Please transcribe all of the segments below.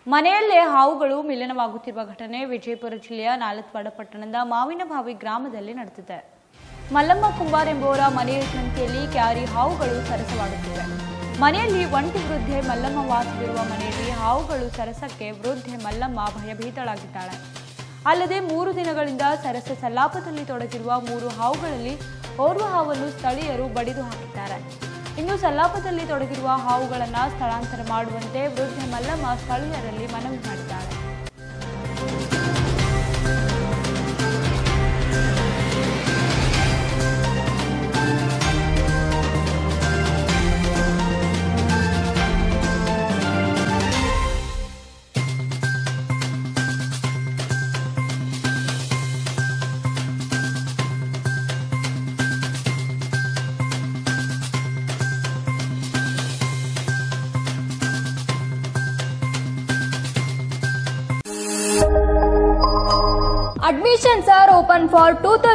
ಮನೆಯಲ್ಲೇ ಹಾವುಗಳು ಮಿಲನವಾಗುತ್ತಿರುವ ಘಟನೆ ವಿಜಯಪುರ ಜಿಲ್ಲೆಯ ನಾಲತ್ವಾಡ ಪಟ್ಟಣದ ಮಾವಿನಭಾವಿ ಗ್ರಾಮದಲ್ಲಿ ನಡೆದಿದೆ ಮಲ್ಲಮ್ಮ ಕುಂಬಾರ್ ಎಂಬುವರ ಮನೆಯ ಸಂಖ್ಯೆಯಲ್ಲಿ ಕ್ಯಾರಿ ಹಾವುಗಳು ಸರಸವಾಡುತ್ತಿವೆ ಮನೆಯಲ್ಲಿ ಒಂಟಿ ವೃದ್ಧೆ ಮಲ್ಲಮ್ಮ ವಾಸವಿರುವ ಮನೆಯಲ್ಲಿ ಹಾವುಗಳು ಸರಸಕ್ಕೆ ವೃದ್ಧೆ ಮಲ್ಲಮ್ಮ ಭಯಭೀತಳಾಗಿದ್ದಾಳೆ ಅಲ್ಲದೆ ಮೂರು ದಿನಗಳಿಂದ ಸರಸ ಸಲ್ಲಾಪದಲ್ಲಿ ತೊಡಗಿರುವ ಮೂರು ಹಾವುಗಳಲ್ಲಿ ಓರ್ವ ಹಾವನ್ನು ಸ್ಥಳೀಯರು ಬಡಿದು ಹಾಕಿದ್ದಾರೆ ಇನ್ನು ಸಲ್ಲಾಪದಲ್ಲಿ ತೊಡಗಿರುವ ಹಾವುಗಳನ್ನು ಸ್ಥಳಾಂತರ ಮಾಡುವಂತೆ ವೃದ್ಧೆ ಮಲ್ಲಮ್ಮ ಸ್ಥಳೀಯರಲ್ಲಿ ಮನವಿ ಮಾಡಿದ್ದಾಳೆ Admissions are open for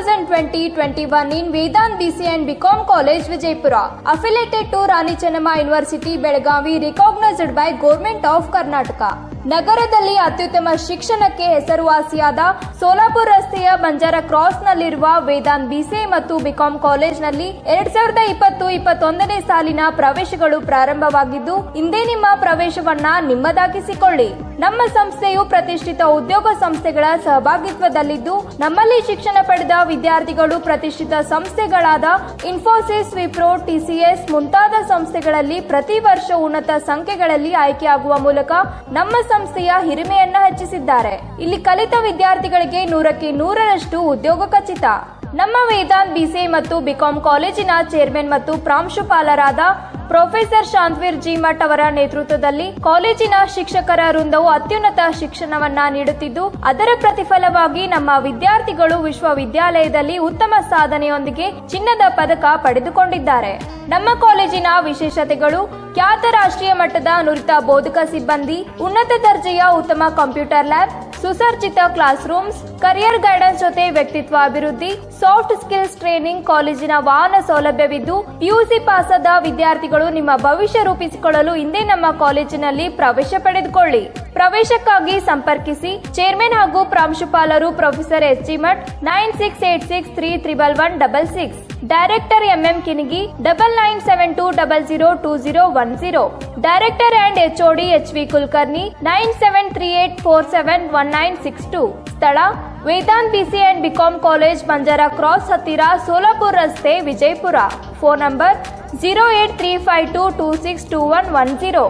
2020-21 in Vedant BC and BCom College Vijaypura. Affiliated to Rani Chennamma University Belgavi recognized by Government of Karnataka. ನಗರದಲ್ಲಿ ಅತ್ಯುತ್ತಮ ಶಿಕ್ಷಣಕ್ಕೆ ಹೆಸರುವಾಸಿಯಾದ ಸೋಲಾಪುರ ರಸ್ತೆಯ ಬಂಜಾರ ಕ್ರಾಸ್ನಲ್ಲಿರುವ ವೇದಾಂತ್ ಬಿಸಿಎ ಮತ್ತು ಬಿಕಾಂ ಕಾಲೇಜ್ನಲ್ಲಿ ಎರಡ್ ಸಾವಿರದ ಇಪ್ಪತ್ತು ಇಪ್ಪತ್ತೊಂದನೇ ಸಾಲಿನ ಪ್ರವೇಶಗಳು ಪ್ರಾರಂಭವಾಗಿದ್ದು ಇಂದೇ ನಿಮ್ಮ ಪ್ರವೇಶವನ್ನ ನಿಮ್ಮದಾಗಿಸಿಕೊಳ್ಳಿ ನಮ್ಮ ಸಂಸ್ಥೆಯು ಪ್ರತಿಷ್ಠಿತ ಉದ್ಯೋಗ ಸಂಸ್ಥೆಗಳ ಸಹಭಾಗಿತ್ವದಲ್ಲಿದ್ದು ನಮ್ಮಲ್ಲಿ ಶಿಕ್ಷಣ ಪಡೆದ ವಿದ್ಯಾರ್ಥಿಗಳು ಪ್ರತಿಷ್ಠಿತ ಸಂಸ್ಥೆಗಳಾದ ಇನ್ಫೋಸಿಸ್ ವಿಪ್ರೋ ಟಿಸಿಎಸ್ ಮುಂತಾದ ಸಂಸ್ಥೆಗಳಲ್ಲಿ ಪ್ರತಿ ವರ್ಷ ಉನ್ನತ ಸಂಖ್ಯೆಗಳಲ್ಲಿ ಆಯ್ಕೆಯಾಗುವ ಮೂಲಕ ನಮ್ಮ ಸಂಸ್ಥೆಯ ಹಿರಿಮೆಯನ್ನ ಹೆಚ್ಚಿಸಿದ್ದಾರೆ ಇಲ್ಲಿ ಕಲಿತ ವಿದ್ಯಾರ್ಥಿಗಳಿಗೆ ನೂರಕ್ಕೆ ನೂರರಷ್ಟು ಉದ್ಯೋಗ ಖಚಿತ ನಮ್ಮ ವೇದಾಂತ್ ಬಿಸಿಎ ಮತ್ತು ಬಿಕಾಂ ಕಾಲೇಜಿನ ಚೇರ್ಮನ್ ಮತ್ತು ಪ್ರಾಂಶುಪಾಲರಾದ ಪ್ರೊಫೆಸರ್ ಶಾಂತವೀರ್ ಜಿ ಮಠ್ ಅವರ ನೇತೃತ್ವದಲ್ಲಿ ಕಾಲೇಜಿನ ಶಿಕ್ಷಕರ ವೃಂದವು ಅತ್ಯುನ್ನತ ಶಿಕ್ಷಣವನ್ನ ನೀಡುತ್ತಿದ್ದು ಅದರ ಪ್ರತಿಫಲವಾಗಿ ನಮ್ಮ ವಿದ್ಯಾರ್ಥಿಗಳು ವಿಶ್ವವಿದ್ಯಾಲಯದಲ್ಲಿ ಉತ್ತಮ ಸಾಧನೆಯೊಂದಿಗೆ ಚಿನ್ನದ ಪದಕ ಪಡೆದುಕೊಂಡಿದ್ದಾರೆ ನಮ್ಮ ಕಾಲೇಜಿನ ವಿಶೇಷತೆಗಳು ಖ್ಯಾತ ರಾಷ್ಟ್ರೀಯ ಮಟ್ಟದ ನುರಿತ ಬೋಧಕ ಸಿಬ್ಬಂದಿ ಉನ್ನತ ದರ್ಜೆಯ ಉತ್ತಮ ಕಂಪ್ಯೂಟರ್ ಲ್ಯಾಬ್ ಸುಸರ್ಜಿತ ಕ್ಲಾಸ್ ರೂಮ್ಸ್ ಕರಿಯರ್ ಗೈಡೆನ್ಸ್ ಜೊತೆ ವ್ಯಕ್ತಿತ್ವ ಅಭಿವೃದ್ಧಿ ಸಾಫ್ಟ್ ಸ್ಕಿಲ್ಸ್ ಟ್ರೈನಿಂಗ್ ಕಾಲೇಜಿನ ವಾಹನ ಸೌಲಭ್ಯವಿದ್ದು ಪಿಯುಸಿ ಪಾಸಾದ ವಿದ್ಯಾರ್ಥಿಗಳು ನಿಮ್ಮ ಭವಿಷ್ಯ ರೂಪಿಸಿಕೊಳ್ಳಲು ಇಂದೇ ನಮ್ಮ ಕಾಲೇಜಿನಲ್ಲಿ ಪ್ರವೇಶ ಪಡೆದುಕೊಳ್ಳಿ ಪ್ರವೇಶಕ್ಕಾಗಿ ಸಂಪರ್ಕಿಸಿ ಚೇರ್ಮನ್ ಹಾಗೂ ಪ್ರಾಂಶುಪಾಲರು professor S G Math nine six eight six three triple one double six director M M Kinigi double nine seven two double zero two zero one zero director and HOD H V Kulkarni nine seven three eight four seven one nine six two ಸ್ಥಳ Vedant BC and B Com college Banjara cross ಹತ್ತಿರ ಸೋಲಾಪುರ್ ರಸ್ತೆ Vijayapura phone number zero eight three five two two six two one one zero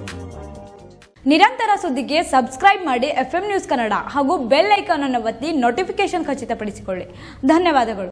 ನಿರಂತರ ಸುದ್ದಿಗೆ subscribe ಮಾಡಿ F news Kannada ಹಾಗೂ bell icon ಅನ್ನು ಒತ್ತಿ notification ಖಚಿತಪಡಿಸಿಕೊಳ್ಳಿ ಧನ್ಯವಾದಗಳು